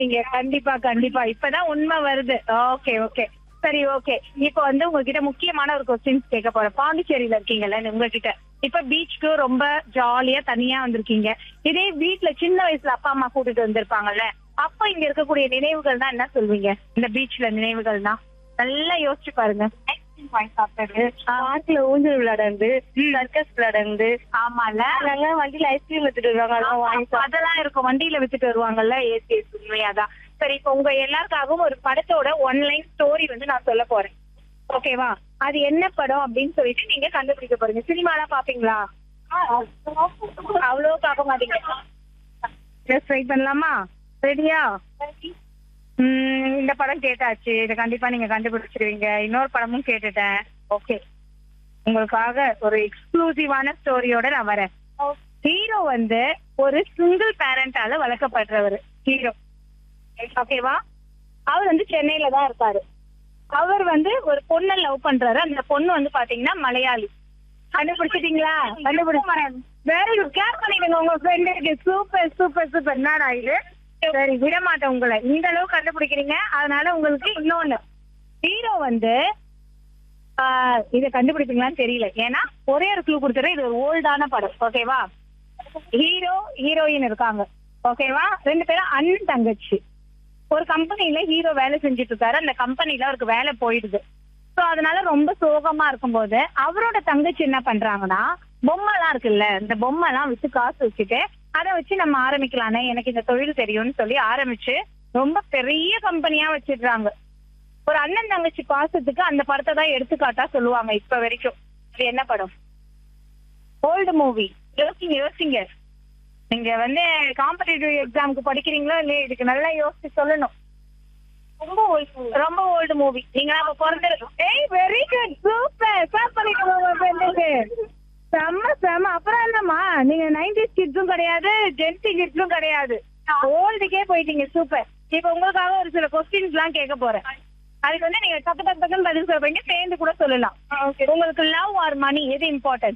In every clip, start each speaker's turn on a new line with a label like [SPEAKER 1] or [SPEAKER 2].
[SPEAKER 1] நீங்க கண்டிப்பா கண்டிப்பா இப்பதான் உண்மை வருது ஓகே ஓகே சரி ஓகே இப்ப வந்து உங்ககிட்ட முக்கியமான ஒரு கொஸ்டின்ஸ் கேட்க போறேன் பாண்டிச்சேரியில இருக்கீங்கல்ல உங்ககிட்ட இப்ப பீச்சுக்கு ரொம்ப ஜாலியா தனியா வந்திருக்கீங்க இதே வீட்ல சின்ன வயசுல அப்பா அம்மா கூட்டிட்டு வந்திருப்பாங்கல்ல அப்ப இங்க இருக்கக்கூடிய நினைவுகள் தான் என்ன சொல்வீங்க இந்த பீச்ல நினைவுகள்னா நல்லா யோசிச்சு பாருங்க ஐஸ்கிரீம் வாங்கி சாப்பிட்டது
[SPEAKER 2] பார்க்ல ஊஞ்சல் விளையாடுறது சர்க்கஸ் விளையாடுறது
[SPEAKER 1] ஆமால
[SPEAKER 2] நாங்க வண்டியில ஐஸ்கிரீம் எடுத்துட்டு வருவாங்க அதெல்லாம் வாங்கி சாப்பிடுவோம்.
[SPEAKER 1] அதெல்லாம் இருக்கும் வண்டியில வித்துட்டு வருவாங்கல்ல ஏசி உண்மையாதான் சரி இப்ப உங்க எல்லாருக்காகவும் ஒரு படத்தோட ஒன்லைன் ஸ்டோரி வந்து நான் சொல்ல போறேன் ஓகேவா அது என்ன படம் அப்படின்னு சொல்லிட்டு நீங்க கண்டுபிடிக்க போறீங்க சினிமாலாம் பாப்பீங்களா அவ்வளோ பார்க்க மாட்டீங்க ட்ரை பண்ணலாமா ரெடியா உம் இந்த படம் கேட்டாச்சு இதை கண்டிப்பா நீங்க கண்டுபிடிச்சிருவீங்க இன்னொரு படமும் கேட்டுட்டேன் ஓகே உங்களுக்காக ஒரு எக்ஸ்க்ளூசிவான ஸ்டோரியோட நான் வரேன் ஹீரோ வந்து ஒரு சிங்கிள் பேரண்டால வளர்க்கப்படுறவர் ஹீரோ ஓகேவா அவர் வந்து சென்னையில தான் இருக்காரு அவர் வந்து ஒரு பொண்ணை லவ் பண்றாரு அந்த பொண்ணு வந்து பாத்தீங்கன்னா மலையாளி கண்டுபிடிச்சிட்டீங்களா கண்டுபிடிச்சு வெரி குட் கேர் பண்ணிடுங்க உங்க ஃப்ரெண்டுக்கு சூப்பர் சூப்பர் சூப்பர் என்னடா இது சரி விட மாட்டேன் உங்களை இந்த அளவு கண்டுபிடிக்கிறீங்க அதனால உங்களுக்கு இன்னொன்னு ஹீரோ வந்து ஆஹ் இத கண்டுபிடிப்பீங்களான்னு தெரியல ஏன்னா ஒரே ஒரு க்ளூ கொடுத்துறேன் இது ஒரு ஓல்டான படம் ஓகேவா ஹீரோ ஹீரோயின் இருக்காங்க ஓகேவா ரெண்டு பேரும் அண்ணன் தங்கச்சி ஒரு கம்பெனில ஹீரோ வேலை செஞ்சுட்டு இருக்காரு அந்த கம்பெனில அவருக்கு வேலை போயிடுது சோ அதனால ரொம்ப சோகமா இருக்கும்போது அவரோட தங்கச்சி என்ன பண்றாங்கன்னா பொம்மை எல்லாம் இருக்குல்ல இந்த பொம்மை எல்லாம் வித்து காசு வச்சுட்டு அதை வச்சு நம்ம ஆரம்பிக்கலானே எனக்கு இந்த தொழில் தெரியும்னு சொல்லி ஆரம்பிச்சு ரொம்ப பெரிய கம்பெனியா வச்சிடுறாங்க ஒரு அண்ணன் தங்கச்சி பாசத்துக்கு அந்த படத்தை தான் எடுத்துக்காட்டா சொல்லுவாங்க இப்ப வரைக்கும் இது என்ன படம் ஓல்டு மூவி யோசிங்க யோசிங்க நீங்க வந்து காம்படிட்டிவ் எக்ஸாமுக்கு படிக்கிறீங்களோ இல்லையா இதுக்கு நல்லா யோசிச்சு சொல்லணும் ரொம்ப ஓல்டு ரொம்ப ஓல்டு மூவி நீங்க அப்ப பிறந்த ஏய் வெரி குட் சூப்பர் சாப் பண்ணிக்கோங்க உங்க ஃப்ரெண்டுக்கு செம்ம செம்ம அப்புறம் என்னம்மா நீங்க நைன்டிஸ் கிட்ஸும் கிடையாது ஜென்சி கிட்ஸும் கிடையாது ஓல்டுக்கே போயிட்டீங்க சூப்பர் இப்ப உங்களுக்காக ஒரு சில கொஸ்டின்ஸ் எல்லாம் கேட்க போறேன் அதுக்கு வந்து நீங்க டக்கு டக்கு டக்குன்னு பதில் சொல்றீங்க சேர்ந்து கூட சொல்லலாம் உங்களுக்கு லவ் ஆர் மணி எது இம்பார்ட்டன்ட்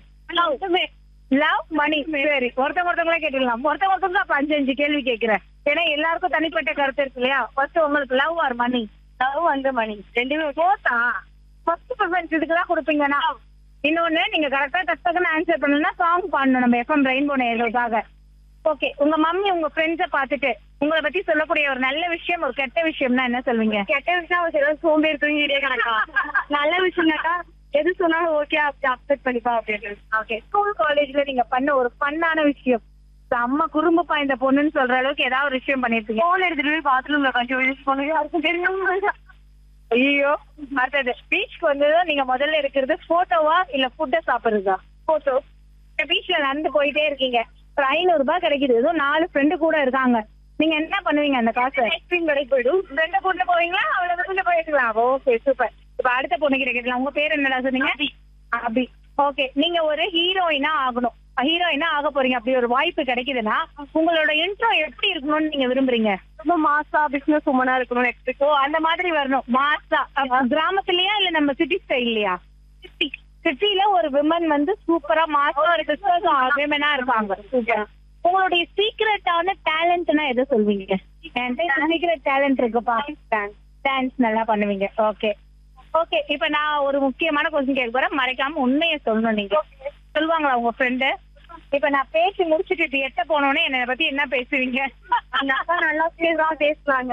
[SPEAKER 1] லவ் மணி சரி ஒருத்தவங்க ஒருத்தவங்களே கேட்டுக்கலாம் ஒருத்தவங்க ஒருத்தவங்க அப்ப அஞ்சு அஞ்சு கேள்வி கேட்கிறேன் ஏன்னா எல்லாருக்கும் தனிப்பட்ட கருத்து இருக்கு இல்லையா ஃபர்ஸ்ட் உங்களுக்கு லவ் ஆர் மணி லவ் வந்து மணி ரெண்டுமே போத்தா ஃபர்ஸ்ட் ப்ரிஃபரன்ஸ் இதுக்கு தான் கொடுப்பீங்கன்னா இன்னொன்னு நீங்க கரெக்டா டக்குன்னு ஆன்சர் பண்ணணும்னா சாங் பாடணும் நம்ம எஃப்எம் ரெயின்போ நேர்களுக்காக ஓகே உங்க மம்மி உங்க ஃப்ரெண்ட்ஸ பாத்துட்டு உங்களை பத்தி சொல்லக்கூடிய ஒரு நல்ல விஷயம் ஒரு கெட்ட விஷயம்னா என்ன சொல்வீங்க
[SPEAKER 2] கெட்ட விஷயம் அவன் சில சோம்பேறி தூங்கிட்டே கிடக்கா நல்ல விஷயம்னாக்கா எது சொன்னாலும் ஓகே அப்படி அக்செப்ட் பண்ணிப்பா அப்படின்னு
[SPEAKER 1] ஓகே ஸ்கூல் காலேஜ்ல நீங்க பண்ண ஒரு ஃபன்னான விஷயம் செம்ம குறும்பு பாய்ந்த பொண்ணுன்னு சொல்ற அளவுக்கு ஏதாவது ஒரு விஷயம் பண்ணிருப்பீங்க
[SPEAKER 2] போன் எடுத்துட்டு போய் பாத்ரூம்ல கொஞ்சம் யூஸ் பண்ணுங்க யாருக்கும் தெரியும்
[SPEAKER 1] ஐயோ அடுத்தது பீச்சுக்கு வந்ததும் நீங்க முதல்ல இருக்கிறது போட்டோவா இல்ல ஃபுட்ட சாப்பிடுறதா போட்டோ பீச்ல நடந்து போயிட்டே இருக்கீங்க ஒரு ஐநூறு ரூபாய் கிடைக்குது ஏதோ நாலு ஃப்ரெண்டு கூட இருக்காங்க நீங்க என்ன பண்ணுவீங்க அந்த காசு ஐஸ்கிரீம் கடைக்கு போயிடும் ஃப்ரெண்ட கூட்டு போவீங்களா அவ்வளவு கூட்டு போயிருக்கலாம் ஓகே சூப்பர் இப்ப அடுத்த பொண்ணு கிட்ட கேட்கலாம் உங்க பேர் என்னடா சொன்னீங்க அபி ஓகே நீங்க ஒரு ஹீரோயினா ஆகணும் ஹீரோயினா ஆக போறீங்க அப்படி ஒரு வாய்ப்பு கிடைக்குதுன்னா உங்களோட இன்ட்ரோ எப்படி இருக்கணும்னு நீங்க விரும்புறீங்க
[SPEAKER 2] ரொம்ப மாசா பிசினஸ் உமனா இருக்கணும் எக்ஸ்பெக்ட்
[SPEAKER 1] ஓ அந்த மாதிரி வரணும் மாசா அப்ப கிராமத்துலயா இல்ல நம்ம சிட்டி ஸ்டைல்லயா சிட்டி சிட்டில ஒரு விமன் வந்து சூப்பரா மாசா ஒரு பிசினஸ் விமனா இருப்பாங்க சூப்பர் உங்களுடைய சீக்ரெட்டான டேலண்ட்னா எதை சொல்வீங்க என்கிட்ட சீக்ரெட் டேலண்ட் இருக்குப்பா டான்ஸ் நல்லா பண்ணுவீங்க ஓகே ஓகே இப்ப நான் ஒரு முக்கியமான கொஸ்டின் கேட்க போறேன் மறைக்காம உண்மையை சொல்லணும் நீங்க சொல்லுவாங்களா உங்க ஃப்ரெண்டு இப்ப நான் பேசி முடிச்சிட்டு இப்படி எட்ட போனோடனே என்னை பத்தி என்ன பேசுவீங்க
[SPEAKER 2] அந்த அக்கா நல்லா பேசுறான் பேசுறாங்க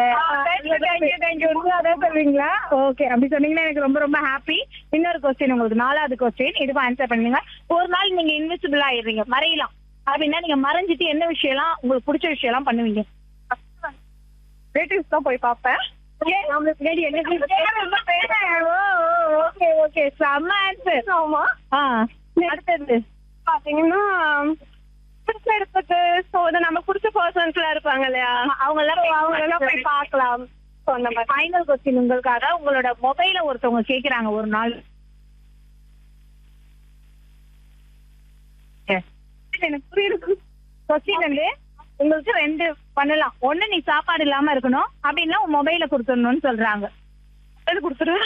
[SPEAKER 1] சொல்றீங்களா ஓகே அப்படி சொன்னீங்கன்னா எனக்கு ரொம்ப ரொம்ப ஹாப்பி இன்னொரு கொஸ்டின் உங்களுக்கு நாலாவது கொஸ்டின் இதுக்கும் ஆன்சர் பண்ணுங்க ஒரு நாள் நீங்க இன்விசிபிள் ஆயிடுறீங்க மறையலாம் அப்படின்னா நீங்க மறைஞ்சிட்டு என்ன விஷயம்லாம் உங்களுக்கு பிடிச்ச விஷயம்லாம் பண்ணுவீங்க
[SPEAKER 2] ரிலேட்டிவ்ஸ் தான் போய் பார்ப்பேன் நம்மளுக்கு பின்னாடி என்ன
[SPEAKER 1] ஓகே ஓகே செம்ம ஆன்சர்
[SPEAKER 2] ஆமா
[SPEAKER 1] ஆ அடுத்தது
[SPEAKER 2] பாத்தீங்கன்னா பிடிச்ச இடத்துக்கு ஸோ நம்ம பிடிச்ச பர்சன்ஸ்ல இருப்பாங்க இல்லையா
[SPEAKER 1] அவங்க எல்லாம்
[SPEAKER 2] அவங்க எல்லாம் போய் பார்க்கலாம் ஸோ அந்த மாதிரி
[SPEAKER 1] ஃபைனல் கொஸ்டின் உங்களுக்காக உங்களோட மொபைல ஒருத்தவங்க கேக்குறாங்க ஒரு நாள் எனக்கு புரியுது கொஸ்டின் வந்து உங்களுக்கு ரெண்டு பண்ணலாம் ஒண்ணு நீ சாப்பாடு இல்லாம இருக்கணும் அப்படின்னா உன் மொபைல கொடுத்துடணும்னு சொல்றாங்க
[SPEAKER 2] அது கொடுத்துருவேன்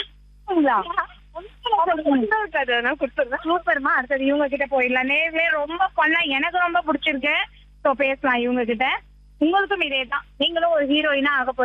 [SPEAKER 2] கொடுத்துருவேன்
[SPEAKER 1] சூப்பர்மா அடுத்தது இவங்க கிட்ட போயிடலாம் நேர்லயே ரொம்ப பண்ணா எனக்கு ரொம்ப பிடிச்சிருக்கு ஸோ பேசலாம் இவங்க கிட்ட உங்களுக்கும் இதே தான் நீங்களும் ஒரு ஹீரோயினா ஆக